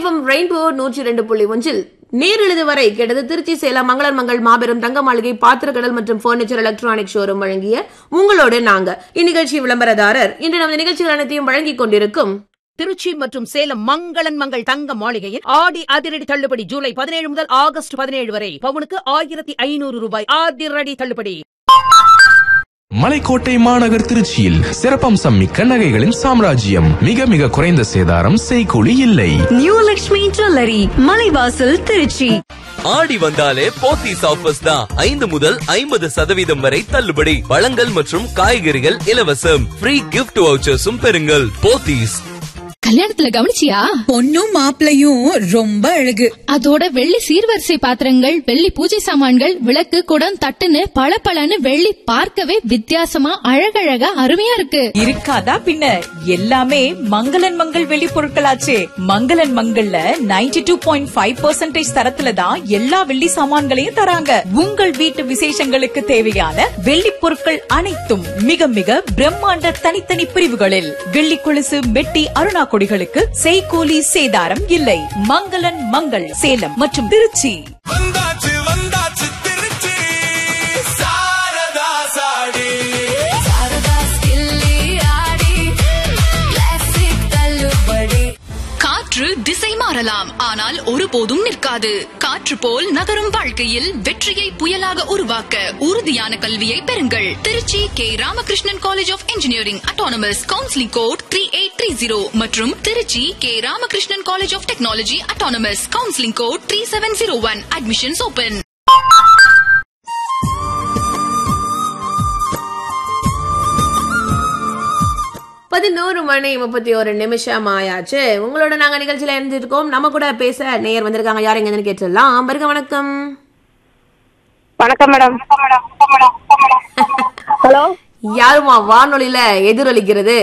FM rainbow நூற்றி ரெண்டு புள்ளி ஒன்றில் நேரெழுது வரை கேட்டது திருச்சி சேலம் மங்களர் மங்கள் மாபெரும் தங்க மாளிகை பாத்திரக்கடல் மற்றும் பர்னிச்சர் எலக்ட்ரானிக் ஷோரூம் வழங்கிய உங்களோடு நாங்க இந்நிகழ்ச்சி விளம்பரதாரர் இன்று நமது நிகழ்ச்சிகள் அனைத்தையும் வழங்கிக் கொண்டிருக்கும் திருச்சி மற்றும் சேலம் மங்களன் மங்கள் தங்க மாளிகையில் ஆடி அதிரடி தள்ளுபடி ஜூலை பதினேழு முதல் ஆகஸ்ட் பதினேழு வரை பவுனுக்கு ஆயிரத்தி ஐநூறு ரூபாய் அதிரடி தள்ளுபடி மலைக்கோட்டை மாநகர் திருச்சியில் சிறப்பம்சம் மிக்க நகைகளின் சாம்ராஜ்யம் மிக மிக குறைந்த சேதாரம் செய்கூலி இல்லை நியூ லக்ஷ்மி ஜுவல்லரி மலைவாசல் திருச்சி ஆடி வந்தாலே போத்தீஸ் ஆஃபர்ஸ் தான் ஐந்து முதல் ஐம்பது சதவீதம் வரை தள்ளுபடி பழங்கள் மற்றும் காய்கறிகள் இலவசம் ஃப்ரீ கிஃப்ட் வவுச்சர்ஸும் பெறுங்கள் போத்தீஸ் கல்யாணத்துல கவனிச்சியா பொண்ணும் மாப்பிளையும் ரொம்ப அழகு அதோட வெள்ளி சீர்வரிசை பாத்திரங்கள் வெள்ளி பூஜை சாமான்கள் விளக்கு குடம் தட்டுன்னு பளபளன்னு வெள்ளி பார்க்கவே வித்தியாசமா அழகழகா அருமையா இருக்கு இருக்காதா பின்ன எல்லாமே மங்களன் மங்கள் வெளி பொருட்களாச்சே மங்களன் மங்கள்ல 92.5% டூ பாயிண்ட் ஃபைவ் தரத்துல தான் எல்லா வெள்ளி சாமான்களையும் தராங்க உங்கள் வீட்டு விசேஷங்களுக்கு தேவையான வெள்ளி பொருட்கள் அனைத்தும் மிக மிக பிரம்மாண்ட தனித்தனி பிரிவுகளில் வெள்ளி கொலுசு மெட்டி அருணா கொடிகளுக்கு செய்கூலி சேதாரம் இல்லை மங்களன் மங்கள் சேலம் மற்றும் திருச்சி வந்தாச்சு வந்தாச்சு திருச்சி சாரதா சாடி காற்று திசை மாறலாம் ஆனால் ஒருபோதும் நிற்காது காற்று போல் நகரும் வாழ்க்கையில் வெற்றியை புயலாக உருவாக்க உறுதியான கல்வியை பெறுங்கள் Trichy K Ramakrishnan college of engineering autonomous counselling code three eight three zero மற்றும் Trichy K Ramakrishnan college of technology autonomous counselling code three seven zero one admissions open பதினோரு மணி முப்பத்தி ஒரு நிமிஷம் ஆயாச்சு உங்களோட நாங்க நிகழ்ச்சியில இருந்திருக்கோம் நம்ம கூட பேச நேயர் வந்திருக்காங்க யார் எங்கன்னு கேட்டுடலாம் வருக வணக்கம் வணக்கம் மேடம் ஹலோ யாருமா வானொலியில எதிரொலிக்கிறது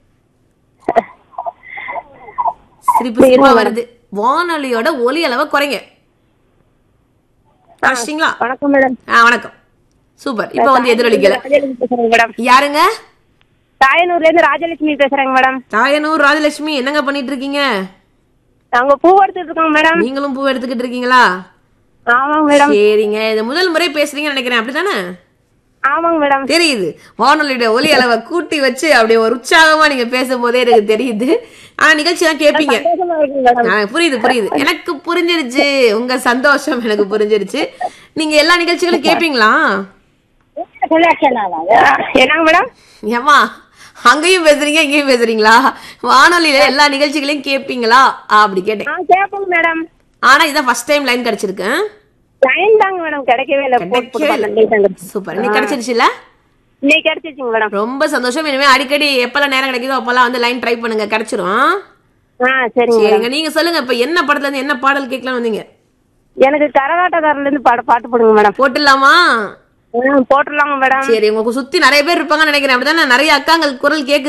சிரிப்பு சிரிப்பா வருது வானொலியோட ஒலி அளவை குறைங்க கஷ்டீங்களா வணக்கம் மேடம் ஆ வணக்கம் சூப்பர் இப்ப வந்து எதிரொலிக்கல ராஜலட்சுமி பேசுறேங்க மேடம் யாருங்க தாயனூர்ல இருந்து ராஜலட்சுமி பேசுறேங்க மேடம் தாயனூர் ராஜலட்சுமி என்னங்க பண்ணிட்டு இருக்கீங்க நாங்க பூ எடுத்துட்டு இருக்கோம் மேடம் நீங்களும் பூ எடுத்துக்கிட்டு இருக்கீங்களா ஆமாங்க மேடம் சரிங்க இது முதல் முறை பேசுறீங்கன்னு நினைக்கிறேன் அப்படிதானே ஆமாங்க மேடம் தெரியுது வானொலியோட ஒலி அளவை கூட்டி வச்சு அப்படியே ஒரு உற்சாகமா நீங்க பேசும்போதே எனக்கு தெரியுது ஆனா நிகழ்ச்சி தான் கேட்பீங்க சந்தோஷமா இருக்குங்க மேடம் ஆ, புரியுது புரியுது எனக்கு புரிஞ்சிருச்சு உங்க சந்தோஷம் எனக்கு புரிஞ்சிருச்சு நீங்க எல்லா நிகழ்ச்சிகளும் கேப்பீங்களா என்னங்க மேடம் ஏமா அங்கேயும் பேசுறீங்க இங்கேயும் பேசுறீங்களா வானொலியில எல்லா நிகழ்ச்சிகளையும் கேப்பீங்களா அப்படி கேட்டேன் ஆ கேட்போங்க மேடம் ஆனா இதான் ஃபர்ஸ்ட் டைம் லைன் கிடைச்சிருக்கு லைன் தாங்க மேடம் கிடைக்கவே இல்லை போட்டு போட்டு பார்த்தேன். சூப்பர் இன்னைக்கு கிடைச்சிருச்சுல இன்னைக்கு கிடைச்சிச்சுங்க மேடம் ரொம்ப சந்தோஷம் இனிமே அடிக்கடி எப்பெல்லாம் நேரம் கிடைக்குதோ அப்பெல்லாம் வந்து லைன் ட்ரை பண்ணுங்க கிடைச்சிரும் ஆ சரிங்க மேடம் சரிங்க நீங்க சொல்லுங்க இப்ப என்ன படத்துல இருந்து என்ன பாடல் கேட்கலாம் வந்தீங்க எனக்கு கரகாட்டக்காரர்ல இருந்து பாட பாட்டு போடுங்க மேடம் போட்டுடலாமா ம், போட்டுடலாங்க மேடம் சரி உங்களுக்கு சுத்தி நிறைய பேர் இருப்பாங்கன்னு நினைக்கிறேன் அப்படிதானே நிறைய அக்காங்கள் குரல் கேக்குது